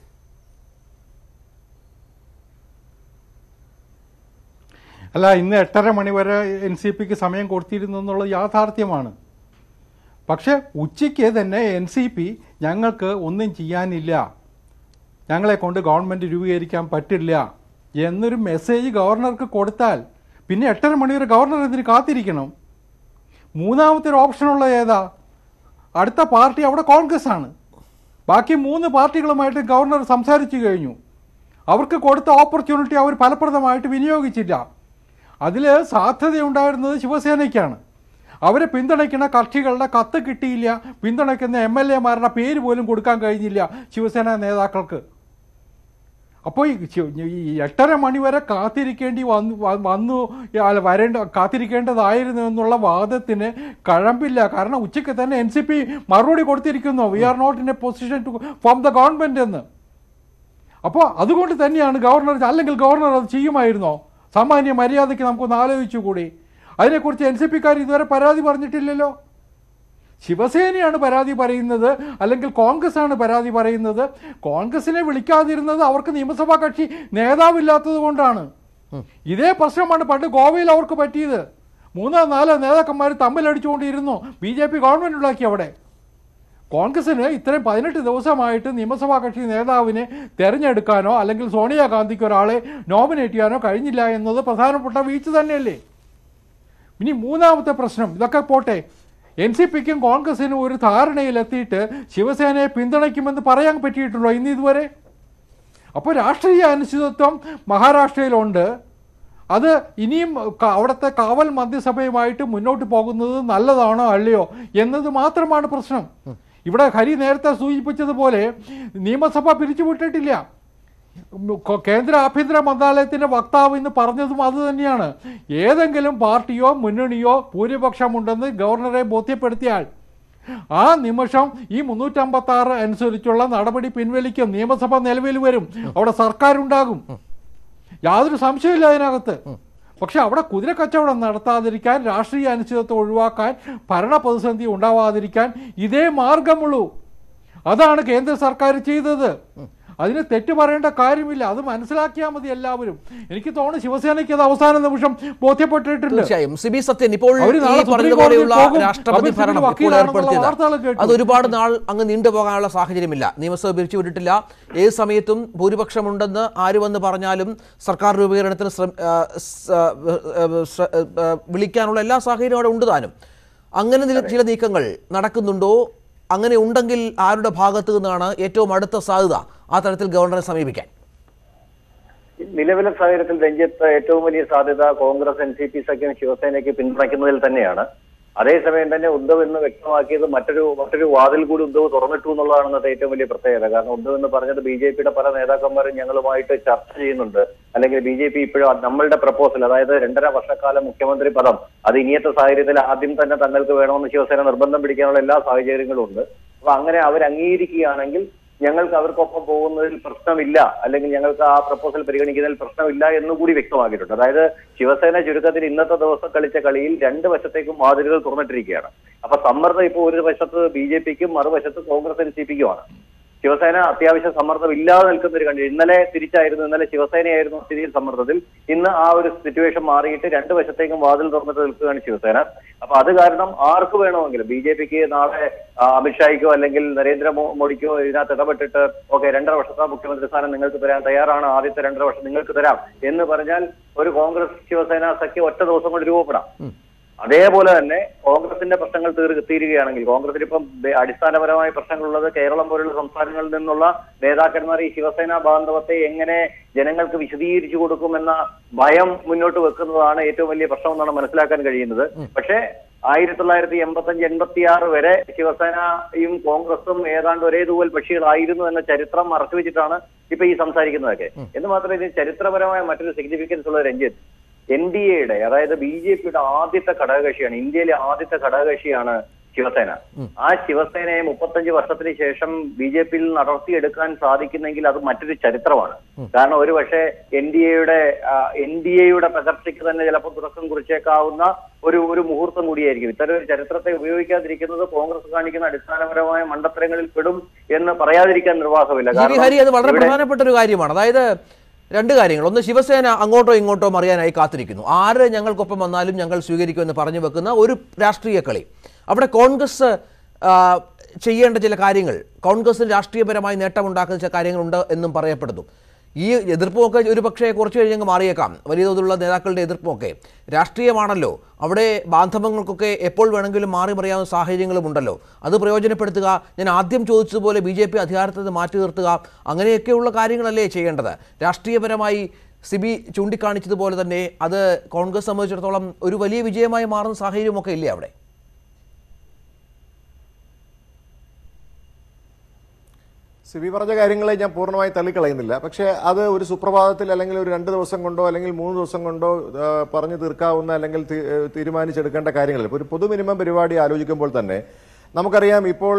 അല്ല ഇന്ന് എട്ടര മണി വരെ എൻ സി പിക്ക് സമയം കൊടുത്തിരുന്നു എന്നുള്ളത് യാഥാർത്ഥ്യമാണ് പക്ഷേ ഉച്ചയ്ക്ക് തന്നെ എൻ സി പി ഞങ്ങൾക്ക് ഒന്നും ചെയ്യാനില്ല ഞങ്ങളെ കൊണ്ട് ഗവൺമെൻറ് രൂപീകരിക്കാൻ പറ്റില്ല എന്നൊരു മെസ്സേജ് ഗവർണർക്ക് കൊടുത്താൽ പിന്നെ എട്ടര മണി വരെ ഗവർണർ എന്തിന് കാത്തിരിക്കണം മൂന്നാമത്തെ ഒരു ഓപ്ഷനുള്ള ഏതാ അടുത്ത പാർട്ടി അവിടെ കോൺഗ്രസ് ആണ് ബാക്കി മൂന്ന് പാർട്ടികളുമായിട്ട് ഗവർണർ സംസാരിച്ചു കഴിഞ്ഞു അവർക്ക് കൊടുത്ത ഓപ്പർച്യൂണിറ്റി അവർ ഫലപ്രദമായിട്ട് വിനിയോഗിച്ചില്ല അതിൽ സാധ്യതയുണ്ടായിരുന്നത് ശിവസേനയ്ക്കാണ് അവരെ പിന്തുണയ്ക്കുന്ന കക്ഷികളുടെ കത്ത് കിട്ടിയില്ല പിന്തുണയ്ക്കുന്ന എം എൽ എമാരുടെ പേര് പോലും കൊടുക്കാൻ കഴിഞ്ഞില്ല ശിവസേന നേതാക്കൾക്ക് അപ്പോൾ ഈ ചി- ഈ എട്ടര മണി വരെ കാത്തിരിക്കേണ്ടി വന്നു വ- വന്നു അല്ല വരേണ്ട കാത്തിരിക്കേണ്ടതായിരുന്നു എന്നുള്ള വാദത്തിന് കഴമ്പില്ല കാരണം ഉച്ചയ്ക്ക് തന്നെ എൻ സി പി മറുപടി കൊടുത്തിരിക്കുന്നു we are not in a position to form the government എന്ന് അപ്പോൾ അതുകൊണ്ട് തന്നെയാണ് ഗവർണർ അല്ലെങ്കിൽ ഗവർണർ അത് ചെയ്യുമായിരുന്നോ സാമാന്യ മര്യാദയ്ക്ക് നമുക്കൊന്ന് ആലോചിച്ചുകൂടി അതിനെക്കുറിച്ച് എൻ സി പിക്കാർ ഇതുവരെ പരാതി പറഞ്ഞിട്ടില്ലല്ലോ ശിവസേനയാണ് പരാതി പറയുന്നത് അല്ലെങ്കിൽ കോൺഗ്രസ് ആണ് പരാതി പറയുന്നത് കോൺഗ്രസിനെ വിളിക്കാതിരുന്നത് അവർക്ക് നിയമസഭാ കക്ഷി നേതാവില്ലാത്തത് കൊണ്ടാണ് ഇതേ പ്രശ്നമാണ് പണ്ട് ഗോവയിൽ അവർക്ക് പറ്റിയത് മൂന്നോ നാലോ നേതാക്കന്മാർ തമ്മിലടിച്ചുകൊണ്ടിരുന്നു ബി ജെ പി ഗവൺമെൻറ് ഉണ്ടാക്കി അവിടെ കോൺഗ്രസിന് ഇത്രയും പതിനെട്ട് ദിവസമായിട്ട് നിയമസഭാ കക്ഷി നേതാവിനെ തെരഞ്ഞെടുക്കാനോ അല്ലെങ്കിൽ സോണിയാഗാന്ധിക്ക് ഒരാളെ നോമിനേറ്റ് ചെയ്യാനോ കഴിഞ്ഞില്ല എന്നത് പ്രധാനപ്പെട്ട വീഴ്ച തന്നെയല്ലേ ഇനി മൂന്നാമത്തെ പ്രശ്നം ഇതൊക്കെ പോട്ടെ എൻ സി പിക്കും കോൺഗ്രസിനും ഒരു ധാരണയിലെത്തിയിട്ട് ശിവസേനയെ പിന്തുണയ്ക്കുമെന്ന് പറയാൻ പറ്റിയിട്ടുണ്ടോ ഇന്ന് ഇതുവരെ അപ്പോൾ രാഷ്ട്രീയ അനിശ്ചിതത്വം മഹാരാഷ്ട്രയിലുണ്ട് അത് ഇനിയും ക- അവിടുത്തെ കാവൽ മന്ത്രിസഭയുമായിട്ട് മുന്നോട്ട് പോകുന്നത് നല്ലതാണോ അല്ലയോ എന്നത് മാത്രമാണ് പ്രശ്നം ഇവിടെ ഹരി നേരത്തെ സൂചിപ്പിച്ചതുപോലെ നിയമസഭ പിരിച്ചുവിട്ടിട്ടില്ല ഉം, കൊ- കേന്ദ്ര ആഭ്യന്തര മന്ത്രാലയത്തിന്റെ വക്താവ് ഇന്ന് പറഞ്ഞതും അത് തന്നെയാണ് ഏതെങ്കിലും പാർട്ടിയോ മുന്നണിയോ ഭൂരിപക്ഷമുണ്ടെന്ന് ഗവർണറെ ബോധ്യപ്പെടുത്തിയാൽ ആ നിമിഷം ഈ മുന്നൂറ്റമ്പത്തി ആറ് അനുസരിച്ചുള്ള നടപടി പിൻവലിക്കും നിയമസഭ നിലവിൽ വരും അവിടെ സർക്കാരുണ്ടാകും യാതൊരു സംശയമില്ല അതിനകത്ത് പക്ഷെ അവിടെ കുതിര കച്ചവടം നടത്താതിരിക്കാൻ രാഷ്ട്രീയ അനിശ്ചിതത്വം ഒഴിവാക്കാൻ ഭരണ പ്രതിസന്ധി ഉണ്ടാവാതിരിക്കാൻ ഇതേ മാർഗമുള്ളൂ അതാണ് കേന്ദ്ര സർക്കാർ ചെയ്തത് അതിന് തെറ്റ് പറയേണ്ട കാര്യമില്ല അത് മനസ്സിലാക്കിയാൽ മതി എല്ലാവരും എനിക്ക് തോന്നുന്നു ശിവസേനയ്ക്ക് അത് അവസാന നിമിഷം ബോധ്യപ്പെട്ടിട്ടുണ്ട് തീർച്ചയായും സിബി സത്യൻ ഇപ്പോൾ അവര് ഈ നാളെ സുപ്രീം പറഞ്ഞതുപോലെയുള്ള കോടതിയിൽ പോകും. രാഷ്ട്രപതി കപിൽ സിബൽ ഭരണം ഇപ്പോൾ വക്കീലാണെന്നുള്ള വാർത്തകൾ ഏർപ്പെടുത്തിയത് കേട്ടു. അത് ഒരുപാട് നാൾ അങ്ങ് നീണ്ടുപോകാനുള്ള സാഹചര്യമില്ല നിയമസഭ പിരിച്ചുവിട്ടിട്ടില്ല ഏത് സമയത്തും ഭൂരിപക്ഷമുണ്ടെന്ന് ആര് വന്ന് പറഞ്ഞാലും സർക്കാർ രൂപീകരണത്തിന് ശ്രമ- ആ, സ- ആ, ശ്ര- ആ, വിളിക്കാനുള്ള എല്ലാ സാഹചര്യവും അവിടെ ഉണ്ട് താനും അങ്ങനെ നില- ചില നീക്കങ്ങൾ നടക്കുന്നുണ്ടോ അങ്ങനെ ഉണ്ടെങ്കിൽ ആരുടെ ഭാഗത്തു നിന്നാണ് ഏറ്റവും അടുത്ത സാധ്യത ആ തരത്തിൽ ഗവർണറെ സമീപിക്കാൻ നിലവിലെ സാഹചര്യത്തിൽ രഞ്ജിത്ത് ഏറ്റവും വലിയ സാധ്യത കോൺഗ്രസ് എൻ സി പി സഖ്യം ശിവസേനയ്ക്ക് പിന്തുണയ്ക്കുന്നതിൽ തന്നെയാണ് അതേസമയം തന്നെ ഉദ്ധവ് എന്ന് വ്യക്തമാക്കിയത് മറ്റൊരു മറ്റൊരു വാതിൽ കൂടി ഉദ്ധവ് തുറന്നിട്ടു എന്നുള്ളതാണ് ഇന്നത്തെ ഏറ്റവും വലിയ പ്രത്യേകത കാരണം ഉദ്ധവ് എന്ന് പറഞ്ഞത് ബി ജെ പിയുടെ പല നേതാക്കന്മാരും ഞങ്ങളുമായിട്ട് ചർച്ച ചെയ്യുന്നുണ്ട് അല്ലെങ്കിൽ ബി ജെ പി ഇപ്പോഴും നമ്മളുടെ പ്രപ്പോസൽ അതായത് രണ്ടര വർഷക്കാലം മുഖ്യമന്ത്രി പദം അത് ഇനിയത്തെ സാഹചര്യത്തിൽ ആദ്യം തന്നെ തങ്ങൾക്ക് വേണമെന്ന് ശിവസേന നിർബന്ധം പിടിക്കാനുള്ള എല്ലാ സാഹചര്യങ്ങളും ഉണ്ട് അപ്പൊ അങ്ങനെ അവർ അംഗീകരിക്കുകയാണെങ്കിൽ ഞങ്ങൾക്ക് അവർക്കൊപ്പം പോകുന്നതിൽ പ്രശ്നമില്ല അല്ലെങ്കിൽ ഞങ്ങൾക്ക് ആ പ്രപ്പോസൽ പരിഗണിക്കുന്നതിൽ പ്രശ്നമില്ല എന്നുകൂടി വ്യക്തമാക്കിയിട്ടുണ്ട് അതായത് ശിവസേന ചുരുക്കത്തിൽ ഇന്നത്തെ ദിവസം കളിച്ച കളിയിൽ രണ്ട് വശത്തേക്കും വാതിലുകൾ തുറന്നിട്ടിരിക്കുകയാണ് അപ്പൊ സമ്മർദ്ദം ഇപ്പോൾ ഒരു വശത്ത് ബി ജെ പിക്കും മറുവശത്ത് കോൺഗ്രസ് എൻ സി പിക്കുമാണ് ശിവസേന അത്യാവശ്യം സമ്മർദ്ദം ഇല്ലാതെ നിൽക്കുന്ന ഒരു കണ്ടി ഇന്നലെ തിരിച്ചായിരുന്നു ഇന്നലെ ശിവസേനയായിരുന്നു സ്ഥിതിയിൽ സമ്മർദ്ദത്തിൽ ഇന്ന് ആ ഒരു സിറ്റുവേഷൻ മാറിയിട്ട് രണ്ട് വശത്തേക്കും വാതിൽ തുറന്നിട്ട് നിൽക്കുകയാണ് ശിവസേന അപ്പൊ അത് കാരണം ആർക്ക് വേണമെങ്കിലും ബി ജെ പിക്ക് നാളെ ആ, അമിത്ഷായ്ക്കോ അല്ലെങ്കിൽ നരേന്ദ്ര മോ- മോദിക്കോ ഇതിനകത്ത് ഇടപെട്ടിട്ട് ഓക്കെ രണ്ടര വർഷത്തെ മുഖ്യമന്ത്രി സ്ഥാനം നിങ്ങൾക്ക് തരാൻ തയ്യാറാണ് ആദ്യത്തെ രണ്ടര വർഷം നിങ്ങൾക്ക് തരാം എന്ന് പറഞ്ഞാൽ ഒരു കോൺഗ്രസ് ശിവസേന സഖ്യം ഒറ്റ ദിവസം കൊണ്ട് രൂപപ്പെടാം അതേപോലെ തന്നെ കോൺഗ്രസിന്റെ പ്രശ്നങ്ങൾ തീർ തീരുകയാണെങ്കിൽ കോൺഗ്രസിന് ഇപ്പം ബെ- അടിസ്ഥാനപരമായ പ്രശ്നങ്ങളുള്ളത് കേരളം പോലുള്ള സംസ്ഥാനങ്ങളിൽ നിന്നുള്ള നേതാക്കന്മാർ ഈ ശിവസേന ബാന്ധവത്തെ എങ്ങനെ ജനങ്ങൾക്ക് വിശദീകരിച്ചു കൊടുക്കുമെന്ന ഭയം മുന്നോട്ട് വെക്കുന്നതാണ് ഏറ്റവും വലിയ പ്രശ്നമെന്നാണ് മനസ്സിലാക്കാൻ കഴിയുന്നത് പക്ഷേ ആയിരത്തി തൊള്ളായിരത്തി എൺപത്തി അഞ്ച് എൺപത്തി ആറ് വരെ ശിവസേനയും കോൺഗ്രസും ഏതാണ്ട് ഒരേ തൂവൽ പക്ഷികളായിരുന്നു എന്ന ചരിത്രം മറച്ചുവെച്ചിട്ടാണ് ഇപ്പൊ ഈ സംസാരിക്കുന്നതൊക്കെ എന്ന് മാത്രമേ ഇതിന് ചരിത്രപരമായ മറ്റൊരു സിഗ്നിഫിക്കൻസ് ഉള്ള രഞ്ജിത്ത് എൻ ഡി എയുടെ അതായത് ബി ജെ പിയുടെ ആദ്യത്തെ ഘടകകക്ഷിയാണ് ഇന്ത്യയിലെ ആദ്യത്തെ ഘടകകക്ഷിയാണ് ശിവസേന ആ ശിവസേനയെ മുപ്പത്തഞ്ച് വർഷത്തിന് ശേഷം ബി ജെ പിയിൽ നടത്തിയെടുക്കാൻ സാധിക്കുന്നെങ്കിൽ അത് മറ്റൊരു ചരിത്രമാണ് കാരണം ഒരു പക്ഷേ എൻ ഡി എയുടെ എൻ ഡി എയുടെ തകർച്ചയ്ക്ക് തന്നെ ചിലപ്പോൾ തുടക്കം കുറിച്ചേക്കാവുന്ന ഒരു ഒരു മുഹൂർത്തം കൂടിയായിരിക്കും ഇത്തരം ഒരു ചരിത്രത്തെ ഉപയോഗിക്കാതിരിക്കുന്നത് കോൺഗ്രസ് കാണിക്കുന്ന അടിസ്ഥാനപരമായ മണ്ടത്തരങ്ങളിൽ പെടും എന്ന് പറയാതിരിക്കാൻ നിർവാഹമില്ല ജി വി ഹരി അത് വളരെ ഇവിടെ- പ്രധാനപ്പെട്ട ഒരു കാര്യമാണ് അതായത് രണ്ട് കാര്യങ്ങൾ ഒന്ന് ശിവസേന അങ്ങോട്ടോ ഇങ്ങോട്ടോ മറിയാനായി കാത്തിരിക്കുന്നു ആര് ഞങ്ങൾക്കൊപ്പം വന്നാലും ഞങ്ങൾ സ്വീകരിക്കുമെന്ന് പറഞ്ഞു വെക്കുന്ന ഒരു രാഷ്ട്രീയ കളി അവിടെ കോൺഗ്രസ് ആ, ചെയ്യേണ്ട ചില കാര്യങ്ങൾ കോൺഗ്രസിന് രാഷ്ട്രീയപരമായി നേട്ടമുണ്ടാക്കുന്ന ചില കാര്യങ്ങളുണ്ട് എന്നും പറയപ്പെടുന്നു ഈ എതിർപ്പുമൊക്കെ ഒരു പക്ഷേ കുറച്ച് കഴിഞ്ഞങ്ങ് മാറിയേക്കാം വലിയ തോതിലുള്ള നേതാക്കളുടെ എതിർപ്പുമൊക്കെ രാഷ്ട്രീയമാണല്ലോ അവിടെ ബാന്ധവങ്ങൾക്കൊക്കെ എപ്പോൾ വേണമെങ്കിലും മാറി മറിയാവുന്ന സാഹചര്യങ്ങളും ഉണ്ടല്ലോ അത് പ്രയോജനപ്പെടുത്തുക ഞാൻ ആദ്യം ചോദിച്ചതുപോലെ ബി ജെ പി അധികാരത്തിൽ നിന്ന് മാറ്റി നിർത്തുക അങ്ങനെയൊക്കെയുള്ള കാര്യങ്ങളല്ലേ ചെയ്യേണ്ടത് രാഷ്ട്രീയപരമായി സിബി ചൂണ്ടിക്കാണിച്ചതുപോലെ തന്നെ അത് കോൺഗ്രസ് സംബന്ധിച്ചിടത്തോളം ഒരു വലിയ വിജയമായി മാറുന്ന സാഹചര്യമൊക്കെ ഇല്ലേ അവിടെ സിബി പറഞ്ഞ കാര്യങ്ങളെ ഞാൻ പൂർണ്ണമായി തള്ളിക്കളയുന്നില്ല പക്ഷേ അത് ഒരു സുപ്രഭാതത്തിൽ അല്ലെങ്കിൽ ഒരു രണ്ട് ദിവസം കൊണ്ടോ അല്ലെങ്കിൽ മൂന്ന് ദിവസം കൊണ്ടോ ആ, പറഞ്ഞു തീർക്കാവുന്ന അല്ലെങ്കിൽ തീ- ഏ, തീരുമാനിച്ചെടുക്കേണ്ട കാര്യങ്ങളല്ല ഇപ്പോൾ ഒരു പൊതു മിനിമം പരിപാടി ആലോചിക്കുമ്പോൾ തന്നെ നമുക്കറിയാം ഇപ്പോൾ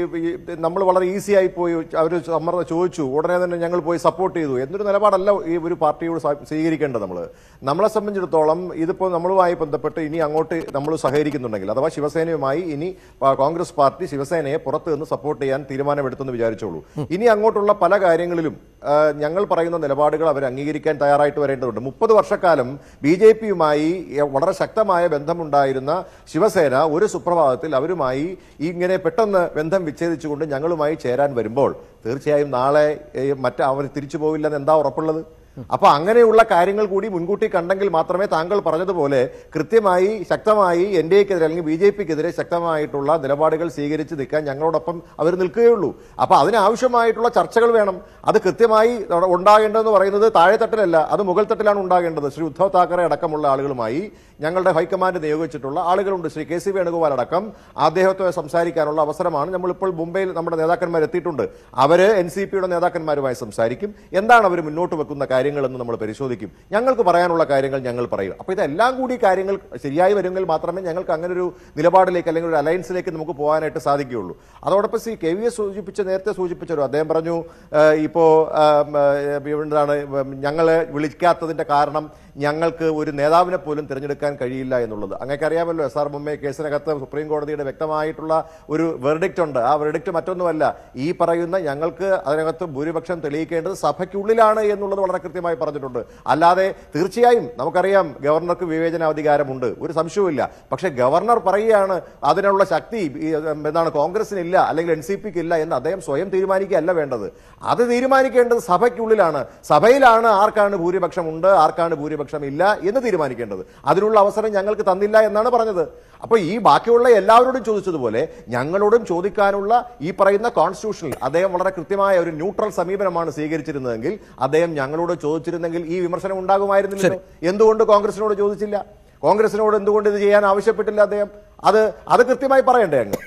നമ്മൾ വളരെ ഈസി ആയി പോയി അവർ സമ്മർദ്ദം ചോദിച്ചു ഉടനെ തന്നെ ഞങ്ങൾ പോയി സപ്പോർട്ട് ചെയ്തു എന്നൊരു നിലപാടല്ല ഈ ഒരു പാർട്ടിയോട് സ്വ- സ്വീകരിക്കേണ്ടത് നമ്മൾ നമ്മളെ സംബന്ധിച്ചിടത്തോളം ഇതിപ്പോൾ നമ്മളുമായി ബന്ധപ്പെട്ട് ഇനി അങ്ങോട്ട് നമ്മൾ സഹകരിക്കുന്നുണ്ടെങ്കിൽ അഥവാ ശിവസേനയുമായി ഇനി പ- കോൺഗ്രസ് പാർട്ടി ശിവസേനയെ പുറത്ത് നിന്ന് സപ്പോർട്ട് ചെയ്യാൻ തീരുമാനമെടുത്തെന്ന് വിചാരിച്ചോളൂ ഇനി അങ്ങോട്ടുള്ള പല കാര്യങ്ങളിലും ആ, ഞങ്ങൾ പറയുന്ന നിലപാടുകൾ അവർ അംഗീകരിക്കാൻ തയ്യാറായിട്ട് വരേണ്ടതുണ്ട് മുപ്പത് വർഷക്കാലം ബി ജെ പിയുമായി വളരെ ശക്തമായ ബന്ധമുണ്ടായിരുന്ന ശിവസേന ഒരു സുപ്രഭാതത്തിൽ അവരുമായി ഇങ്ങനെ പെട്ടെന്ന് ബന്ധം വിച്ഛേദിച്ചുകൊണ്ട് ഞങ്ങളുമായി ചേരാൻ വരുമ്പോൾ തീർച്ചയായും നാളെ ഏ, മറ്റ് അവർ തിരിച്ചു പോവില്ലെന്ന് എന്താ ഉറപ്പുള്ളത് അപ്പൊ അങ്ങനെയുള്ള കാര്യങ്ങൾ കൂടി മുൻകൂട്ടി കണ്ടെങ്കിൽ മാത്രമേ താങ്കൾ പറഞ്ഞതുപോലെ കൃത്യമായി ശക്തമായി എൻ ഡി എക്കെതിരെ അല്ലെങ്കിൽ ബി ജെ പിക്കെതിരെ ശക്തമായിട്ടുള്ള നിലപാടുകൾ സ്വീകരിച്ച് നിൽക്കാൻ ഞങ്ങളോടൊപ്പം അവർ നിൽക്കുകയുള്ളൂ അപ്പൊ അതിനാവശ്യമായിട്ടുള്ള ചർച്ചകൾ വേണം അത് കൃത്യമായി അവിടെ ഉണ്ടാകേണ്ടതെന്ന് പറയുന്നത് താഴെത്തട്ടിലല്ല അത് മുകൾ തട്ടിലാണ് ഉണ്ടാകേണ്ടത് ശ്രീ ഉദ്ധവ് താക്കറെ അടക്കമുള്ള ആളുകളുമായി ഞങ്ങളുടെ ഹൈക്കമാൻഡ് നിയോഗിച്ചിട്ടുള്ള ആളുകളുണ്ട് ശ്രീ കെ സി വേണുഗോപാൽ അടക്കം അദ്ദേഹത്തെ സംസാരിക്കാനുള്ള അവസരമാണ് നമ്മളിപ്പോൾ മുംബൈയിൽ നമ്മുടെ നേതാക്കന്മാർ എത്തിയിട്ടുണ്ട് അവര് എൻ സി പിയുടെ നേതാക്കന്മാരുമായി സംസാരിക്കും എന്താണ് അവർ മുന്നോട്ട് വെക്കുന്ന കാര്യങ്ങളെന്ന് നമ്മൾ പരിശോധിക്കും ഞങ്ങൾക്ക് പറയാനുള്ള കാര്യങ്ങൾ ഞങ്ങൾ പറയും അപ്പോൾ ഇതെല്ലാം കൂടി കാര്യങ്ങൾ ശരിയായി വരുമെങ്കിൽ മാത്രമേ ഞങ്ങൾക്ക് അങ്ങനെ ഒരു നിലപാടിലേക്ക് അല്ലെങ്കിൽ ഒരു അലയൻസിലേക്ക് നമുക്ക് പോകാനായിട്ട് സാധിക്കുകയുള്ളൂ അതോടൊപ്പം സി കെ വി എസ് സൂചിപ്പിച്ച നേരത്തെ സൂചിപ്പിച്ചല്ലോ അദ്ദേഹം പറഞ്ഞു ഏഹ്, ഇപ്പോ ആം, ഏഹ്, എന്താണ് ഞങ്ങളെ വിളിക്കാത്തതിന്റെ കാരണം ഞങ്ങൾക്ക് ഒരു നേതാവിനെ പോലും തിരഞ്ഞെടുക്കാൻ കഴിയില്ല എന്നുള്ളത് അങ്ങേക്ക് അറിയാമല്ലോ എസ് ആർ ബൊമ്മെ കേസിനകത്ത് സുപ്രീം കോടതിയുടെ വ്യക്തമായിട്ടുള്ള ഒരു വെർഡിക്റ്റ് ഉണ്ട് ആ വെർഡിക്റ്റ് മറ്റൊന്നുമല്ല ഈ പറയുന്ന ഞങ്ങൾക്ക് അതിനകത്ത് ഭൂരിപക്ഷം തെളിയിക്കേണ്ടത് സഭയ്ക്കുള്ളിലാണ് എന്നുള്ളത് വളരെ കൃത്യമായി പറഞ്ഞിട്ടുണ്ട് അല്ലാതെ തീർച്ചയായും നമുക്കറിയാം ഗവർണർക്ക് വിവേചനാധികാരമുണ്ട് ഒരു സംശയവുമില്ല പക്ഷേ ഗവർണർ പറയുകയാണ് അതിനുള്ള ശക്തി ഈ, ഉം, എന്താണ് കോൺഗ്രസിനില്ല അല്ലെങ്കിൽ എൻ സി പിക്ക് ഇല്ല എന്ന് അദ്ദേഹം സ്വയം തീരുമാനിക്കുകയല്ല വേണ്ടത് അത് തീരുമാനിക്കേണ്ടത് സഭയ്ക്കുള്ളിലാണ് സഭയിലാണ് ആർക്കാണ് ഭൂരിപക്ഷം ഉണ്ട് ആർക്കാണ് ഭൂരിപക്ഷം ഇല്ല എന്ന് തീരുമാനിക്കേണ്ടത് അതിനുള്ള അവസരം ഞങ്ങൾക്ക് തന്നില്ല എന്നാണ് പറഞ്ഞത് അപ്പോൾ ഈ ബാക്കിയുള്ള എല്ലാവരോടും ചോദിച്ചതുപോലെ ഞങ്ങളോടും ചോദിക്കാനുള്ള ഈ പറയുന്ന കോൺസ്റ്റിറ്റ്യൂഷനിൽ അദ്ദേഹം വളരെ കൃത്യമായ ഒരു ന്യൂട്രൽ സമീപനമാണ് സ്വീകരിച്ചിരുന്നതെങ്കിൽ അദ്ദേഹം ഞങ്ങളോട് ചോദിച്ചിരുന്നെങ്കിൽ ഈ വിമർശനം ഉണ്ടാകുമായിരുന്നില്ലല്ലോ എന്തുകൊണ്ട് കോൺഗ്രസിനോട് ചോദിച്ചില്ല കോൺഗ്രസിനോട് എന്തുകൊണ്ട് ഇത് ചെയ്യാൻ ആവശ്യപ്പെട്ടില്ല അദ്ദേഹം അത് അത് കൃത്യമായി പറയണ്ടേ അങ്ങ്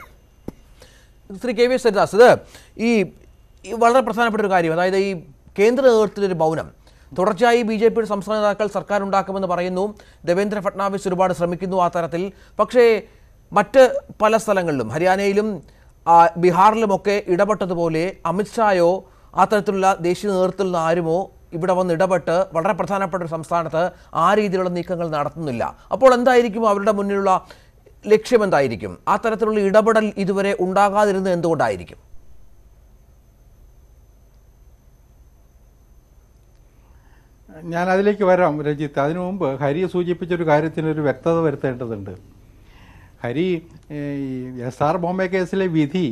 Shri K V S Haridas ഇത് ഈ ഈ വളരെ പ്രധാനപ്പെട്ട ഒരു കാര്യം അതായത് ഈ കേന്ദ്ര നേതൃത്വത്തിൻ്റെ ഒരു മൗനം തുടർച്ചയായി ബി ജെ പിയുടെ സംസ്ഥാന നേതാക്കൾ സർക്കാർ ഉണ്ടാക്കുമെന്ന് പറയുന്നു ദേവേന്ദ്ര ഫട്നാവിസ് ഒരുപാട് ശ്രമിക്കുന്നു ആ തരത്തിൽ പക്ഷേ മറ്റ് പല സ്ഥലങ്ങളിലും ഹരിയാനയിലും ആ, ബീഹാറിലുമൊക്കെ ഇടപെട്ടതുപോലെ അമിത്ഷായോ ആ തരത്തിലുള്ള ദേശീയ നേതൃത്വത്തിൽ നിന്ന് ആരുമോ ഇവിടെ വന്ന് ഇടപെട്ട് വളരെ പ്രധാനപ്പെട്ട ഒരു സംസ്ഥാനത്ത് ആ രീതിയിലുള്ള നീക്കങ്ങൾ നടത്തുന്നില്ല അപ്പോൾ എന്തായിരിക്കും അവരുടെ മുന്നിലുള്ള ലക്ഷ്യം എന്തായിരിക്കും ആ തരത്തിലുള്ള ഇടപെടൽ ഇതുവരെ ഉണ്ടാകാതിരുന്നത് എന്തുകൊണ്ടായിരിക്കും ഞാൻ അതിലേക്ക് വരാം രഞ്ജിത്ത് അതിനു മുമ്പ് ഹരി സൂചിപ്പിച്ചൊരു കാര്യത്തിനൊരു വ്യക്തത വരുത്തേണ്ടതുണ്ട് ഹരി എസ് ആർ ബോംബെ കേസിലെ വിധി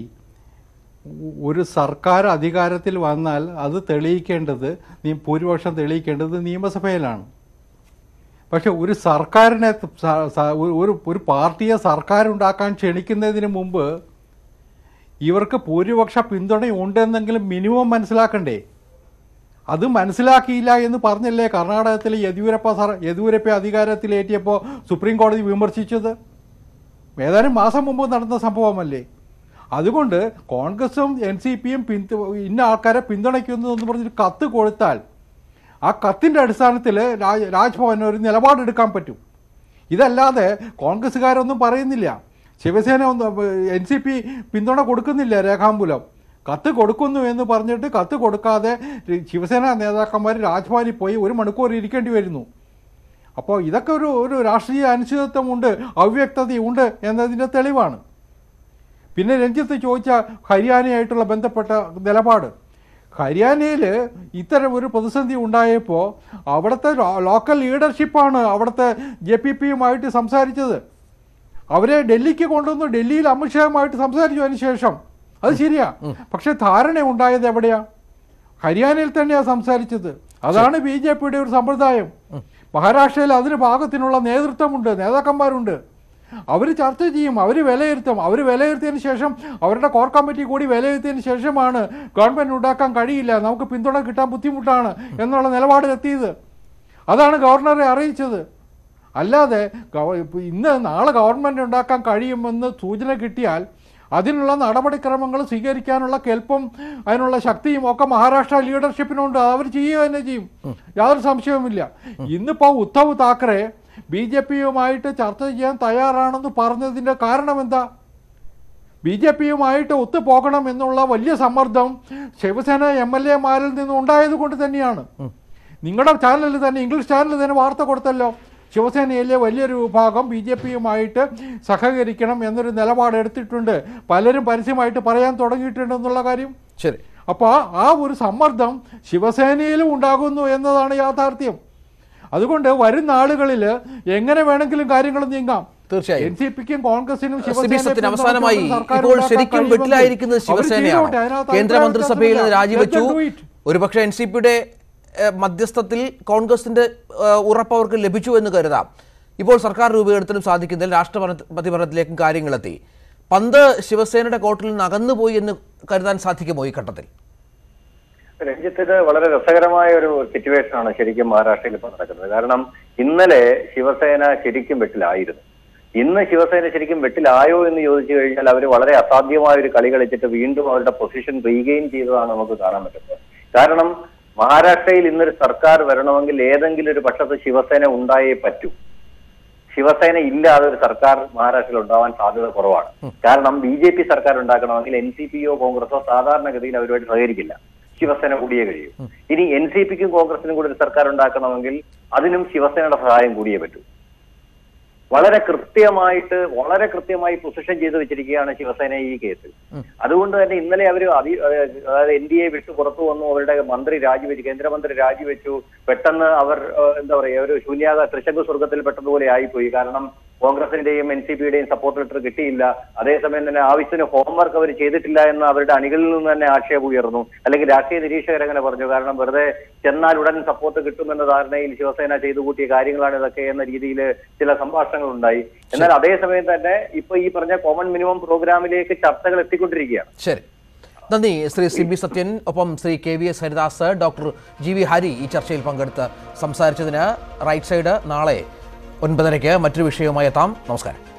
ഉ- ഒരു സർക്കാർ അധികാരത്തിൽ വന്നാൽ അത് തെളിയിക്കേണ്ടത് നീ ഭൂരിപക്ഷം തെളിയിക്കേണ്ടത് നിയമസഭയിലാണ് പക്ഷെ ഒരു സർക്കാരിനെ സ- സ- ഒരു- ഒരു ഒരു പാർട്ടിയെ സർക്കാർ ഉണ്ടാക്കാൻ ക്ഷണിക്കുന്നതിന് മുമ്പ് ഇവർക്ക് ഭൂരിപക്ഷ പിന്തുണ ഉണ്ടെന്നെങ്കിലും മിനിമം മനസ്സിലാക്കണ്ടേ അത് മനസ്സിലാക്കിയില്ല എന്ന് പറഞ്ഞല്ലേ കർണാടകത്തിലെ യെദ്യൂരപ്പ സർ യെദ്യൂരപ്പ അധികാരത്തിലേറ്റിയപ്പോൾ സുപ്രീം കോടതി വിമർശിച്ചത് ഏതാനും മാസം മുമ്പ് നടന്ന സംഭവമല്ലേ അതുകൊണ്ട് കോൺഗ്രസും എൻ സി പിയും പിന്തു ഇന്ന ആൾക്കാരെ പിന്തുണയ്ക്കുന്നു എന്ന് പറഞ്ഞൊരു കത്ത് കൊടുത്താൽ ആ കത്തിൻ്റെ അടിസ്ഥാനത്തിൽ രാജ് രാജ്ഭവന് ഒരു നിലപാടെടുക്കാൻ പറ്റും ഇതല്ലാതെ കോൺഗ്രസ്സുകാരൊന്നും പറയുന്നില്ല ശിവസേന ഒന്നും എൻ സി പി പിന്തുണ കൊടുക്കുന്നില്ല രേഖാമൂലം കത്ത് കൊടുക്കുന്നു എന്ന് പറഞ്ഞിട്ട് കത്ത് കൊടുക്കാതെ ശിവസേന നേതാക്കന്മാർ രാജ്ഭവനിൽ പോയി ഒരു മണിക്കൂർ ഇരിക്കേണ്ടി വരുന്നു അപ്പോൾ ഇതൊക്കെ ഒരു ഒരു രാഷ്ട്രീയ അനിശ്ചിതത്വമുണ്ട് അവ്യക്തതയുണ്ട് എന്നതിൻ്റെ തെളിവാണ് പിന്നെ രഞ്ജിത്ത് ചോദിച്ച ഹരിയാനയായിട്ടുള്ള ബന്ധപ്പെട്ട നിലപാട് ഹരിയാനയിൽ ഇത്തരം ഒരു പ്രതിസന്ധി ഉണ്ടായപ്പോൾ അവിടുത്തെ ലോ- ലോക്കൽ ലീഡർഷിപ്പാണ് അവിടുത്തെ ജെ പി പിയുമായിട്ട് സംസാരിച്ചത് അവരെ ഡൽഹിക്ക് കൊണ്ടുവന്നു ഡൽഹിയിൽ അമിത്ഷായുമായിട്ട് സംസാരിച്ചു അതിന് ശേഷം അത് ശരിയാ പക്ഷെ ധാരണ ഉണ്ടായത് എവിടെയാ ഹരിയാനയിൽ തന്നെയാണ് സംസാരിച്ചത് അതാണ് ബി ജെ പിയുടെ ഒരു സമ്പ്രദായം മഹാരാഷ്ട്രയിൽ അതിന് ഭാഗത്തിനുള്ള നേതൃത്വമുണ്ട് നേതാക്കന്മാരുണ്ട് അവർ ചർച്ച ചെയ്യും അവർ വിലയിരുത്തും അവർ വിലയിരുത്തിയതിന് ശേഷം അവരുടെ കോർ കമ്മിറ്റി കൂടി വിലയിരുത്തിയതിന് ശേഷമാണ് ഗവൺമെന്റ് ഉണ്ടാക്കാൻ കഴിയില്ല നമുക്ക് പിന്തുണ കിട്ടാൻ ബുദ്ധിമുട്ടാണ് എന്നുള്ള നിലപാടിലെത്തിയത് അതാണ് ഗവർണറെ അറിയിച്ചത് അല്ലാതെ ഗവ- ഇപ്പൊ ഇന്ന് നാളെ ഗവൺമെന്റ് ഉണ്ടാക്കാൻ കഴിയുമെന്ന് സൂചന കിട്ടിയാൽ അതിനുള്ള നടപടിക്രമങ്ങൾ സ്വീകരിക്കാനുള്ള കെൽപ്പും അതിനുള്ള ശക്തിയും ഒക്കെ മഹാരാഷ്ട്ര ലീഡർഷിപ്പിനുണ്ട് അവർ ചെയ്യുക തന്നെ ചെയ്യും യാതൊരു സംശയവുമില്ല ഇന്നിപ്പോ ഉദ്ധവ് താക്കറെ ബി ജെ പിയുമായിട്ട് ചർച്ച ചെയ്യാൻ തയ്യാറാണെന്ന് പറഞ്ഞതിന്റെ കാരണം എന്താ ബി ജെ പിയുമായിട്ട് ഒത്തുപോകണം എന്നുള്ള വലിയ സമ്മർദ്ദം ശിവസേന എം എൽ എമാരിൽ നിന്ന് ഉണ്ടായത് കൊണ്ട് തന്നെയാണ് നിങ്ങളുടെ ചാനലിൽ തന്നെ ഇംഗ്ലീഷ് ചാനലിൽ തന്നെ വാർത്ത കൊടുത്തല്ലോ ശിവസേനയിലെ വലിയൊരു വിഭാഗം ബി ജെ പിയുമായിട്ട് സഹകരിക്കണം എന്നൊരു നിലപാട് എടുത്തിട്ടുണ്ട് പലരും പരസ്യമായിട്ട് പറയാൻ തുടങ്ങിയിട്ടുണ്ട് എന്നുള്ള കാര്യം ശരി അപ്പോൾ ആ ഒരു സമ്മർദ്ദം ശിവസേനയിലും ഉണ്ടാകുന്നു എന്നതാണ് യാഥാർത്ഥ്യം അതുകൊണ്ട് വരും നാളുകളിൽ എങ്ങനെ വേണമെങ്കിലും കാര്യങ്ങൾ നീങ്ങാം തീർച്ചയായും. എൻ സി പിക്കും കോൺഗ്രസിനും സി ബി ശിവസേനയെ സത്യൻ പിന്തുണയ്ക്കുന്ന അവസാനമായി സർക്കാർ ഇപ്പോൾ ഉണ്ടാക്കാൻ ശരിക്കും കഴിയുമെങ്കിൽ വെട്ടിലായിരിക്കുന്നത് അവർ ശിവസേനയാണ് ചെയ്തോട്ടെ. അതിനകത്ത് കേന്ദ്രമന്ത്രിസഭയിൽ നിന്ന് അഭിപ്രായ രാജിവെച്ചു വ്യത്യാസമില്ല. Let them do it. ഒരുപക്ഷെ എൻ സി പിയുടെ മധ്യസ്ഥത്തിൽ കോൺഗ്രസിന്റെ ഏഹ്, ഉറപ്പ് അവർക്ക് ലഭിച്ചു എന്ന് കരുതാം ഇപ്പോൾ സർക്കാർ രൂപീകരണത്തിനും സാധിക്കുന്നതിൽ രാഷ്ട്രപതി ഭരണത്തിലേക്കും കാര്യങ്ങളെത്തി പന്ത് ശിവസേനയുടെ കോർട്ടിൽ നിന്ന് അകന്നുപോയി എന്ന് കരുതാൻ സാധിക്കുമോ ഈ ഘട്ടത്തിൽ രഞ്ജിത്ത് ഇത് വളരെ രസകരമായ ഒരു സിറ്റുവേഷൻ ആണ് ശരിക്കും മഹാരാഷ്ട്രയിൽ ഇപ്പോൾ നടക്കുന്നത് കാരണം ഇന്നലെ ശിവസേന ശരിക്കും വെട്ടിലായിരുന്നു ഇന്ന് ശിവസേന ശരിക്കും വെട്ടിലായോ എന്ന് ചോദിച്ചു കഴിഞ്ഞാൽ അവർ വളരെ അസാധ്യമായ ഒരു കളി കളിച്ചിട്ട് വീണ്ടും അവരുടെ പൊസിഷൻ റീഗെയിൻ ചെയ്തതാണ് നമുക്ക് കാണാൻ പറ്റുന്നത് കാരണം മഹാരാഷ്ട്രയിൽ ഇന്നൊരു സർക്കാർ വരണമെങ്കിൽ ഏതെങ്കിലും ഒരു പക്ഷത്ത് ശിവസേന ഉണ്ടായേ പറ്റൂ ശിവസേന ഇല്ലാതെ ഒരു സർക്കാർ മഹാരാഷ്ട്രയിൽ ഉണ്ടാവാൻ സാധ്യത കുറവാണ് കാരണം ബി ജെ പി സർക്കാർ ഉണ്ടാക്കണമെങ്കിൽ എൻ സി പിയോ കോൺഗ്രസോ സാധാരണഗതിയിൽ അവരുമായിട്ട് സഹകരിക്കില്ല ശിവസേന കൂടിയേ കഴിയൂ ഇനി എൻ സി പിക്കും കോൺഗ്രസിനും കൂടി ഒരു സർക്കാർ ഉണ്ടാക്കണമെങ്കിൽ അതിനും ശിവസേനയുടെ സഹായം കൂടിയേ പറ്റൂ വളരെ കൃത്യമായിട്ട് വളരെ കൃത്യമായി പൊസിഷൻ ചെയ്ത് വെച്ചിരിക്കുകയാണ് ശിവസേന ഈ കേസിൽ അതുകൊണ്ട് തന്നെ ഇന്നലെ അവർ അതി അതായത് എൻ ഡി എ വിട്ടു പുറത്തു വന്നു അവരുടെ മന്ത്രി രാജിവെച്ചു കേന്ദ്രമന്ത്രി രാജിവെച്ചു പെട്ടെന്ന് അവർ ഏഹ്, എന്താ പറയുക ഒരു ശൂന്യാക തൃശങ്കു സ്വർഗത്തിൽ പെട്ടതുപോലെ ആയിപ്പോയി കാരണം കോൺഗ്രസിന്റെയും എൻ സി പിയുടെയും സപ്പോർട്ട് ലെറ്റർ കിട്ടിയില്ല അതേസമയം തന്നെ ആവശ്യത്തിന് ഹോംവർക്ക് അവർ ചെയ്തിട്ടില്ല എന്ന് അവരുടെ അണികളിൽ നിന്ന് തന്നെ ആക്ഷേപം ഉയർന്നു അല്ലെങ്കിൽ രാഷ്ട്രീയ നിരീക്ഷകർ അങ്ങനെ പറഞ്ഞു കാരണം വെറുതെ ചെന്നാൽ ഉടൻ സപ്പോർട്ട് കിട്ടുമെന്ന ധാരണയിൽ ശിവസേന ചെയ്തു കൂട്ടിയ കാര്യങ്ങളാണ് ഇതൊക്കെ എന്ന രീതിയിൽ ചില സംഭാഷണങ്ങൾ ഉണ്ടായി എന്നാൽ അതേസമയം തന്നെ ഇപ്പൊ ഈ പറഞ്ഞ കോമൺ മിനിമം പ്രോഗ്രാമിലേക്ക് ചർച്ചകൾ എത്തിക്കൊണ്ടിരിക്കുകയാണ് ശരി നന്ദി ശ്രീ സി ബി സത്യൻ ഒപ്പം Shri K V S Haridas doctor G V Hari ഈ ചർച്ചയിൽ പങ്കെടുത്ത് സംസാരിച്ചതിന് റൈറ്റ് സൈഡ് നാളെ ഒൻപതരയ്ക്ക് മറ്റൊരു വിഷയവുമായി എത്താം നമസ്കാരം